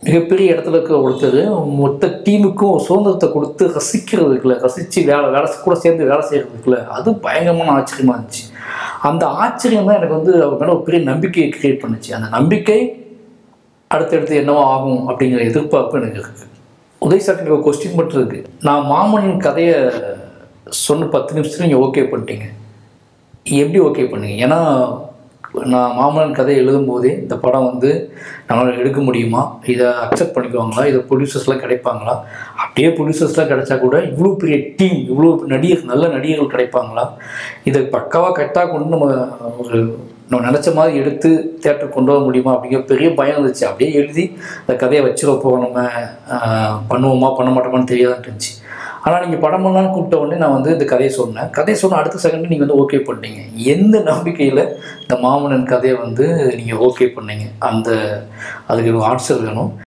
மிகப்பெரிய இடத்துல இருக்க ஒருத்தர் மொத்த டீமுக்கும் ஒரு சுதந்திரத்தை கொடுத்து ரசிக்கிறது இருக்குல்ல ரசித்து வேலை வேலை கூட சேர்ந்து வேலை செய்கிறது இருக்குல்ல அது பயங்கரமான ஆச்சரியமாக இருந்துச்சு அந்த ஆச்சரியம் தான் எனக்கு வந்து அவர் மேலே ஒரு பெரிய நம்பிக்கையை கிரியேட் பண்ணுச்சு அந்த நம்பிக்கை அடுத்தடுத்து என்னவோ ஆகும் அப்படிங்கிற எதிர்பார்ப்பு எனக்கு இருக்குது உதய் சார் எனக்கு ஒரு கொஸ்டின் மட்டும் இருக்குது நான் மாமனின் கதையை சொன்ன பத்து நிமிஷத்துல நீங்கள் ஓகே பண்ணிட்டீங்க எப்படி ஓகே பண்ணீங்க ஏன்னா நான் மாமன் கதை எழுதும்போதே இந்த படம் வந்து நம்மளால் எடுக்க முடியுமா இதை அக்செப்ட் பண்ணிக்குவாங்களா இதை ப்ரொடியூசர்ஸ்லாம் கிடைப்பாங்களா அப்படியே ப்ரொடியூசர்ஸ்லாம் கிடைச்சா கூட இவ்வளோ பெரிய டீம் இவ்வளோ நடிகர் நல்ல நடிகர்கள் கிடைப்பாங்களா இதை பக்காவாக கரெக்டாக கொண்டு நம்ம ஒரு நம்ம நினச்ச மாதிரி எடுத்து தேட்டருக்கு கொண்டு வர முடியுமா அப்படிங்கிற பெரிய பயம் இருந்துச்சு அப்படியே எழுதி அந்த கதையை வச்சிட போகிறோம் நம்ம ஆஹ், பண்ணுவோமா பண்ண மாட்டோமான்னு தெரியாதுன்னு இருந்துச்சு ஆனால் நீங்கள் படம் பண்ணலான்னு கூப்பிட்ட உடனே நான் வந்து இந்த கதையை சொன்னேன் கதையை சொன்ன அடுத்த செகண்ட் நீங்கள் வந்து ஓகே பண்ணிட்டீங்க எந்த நம்பிக்கையில் இந்த மாமன்னன் கதையை வந்து நீங்கள் ஓகே பண்ணீங்க அந்த அதுக்கு ஆன்சர் வேணும்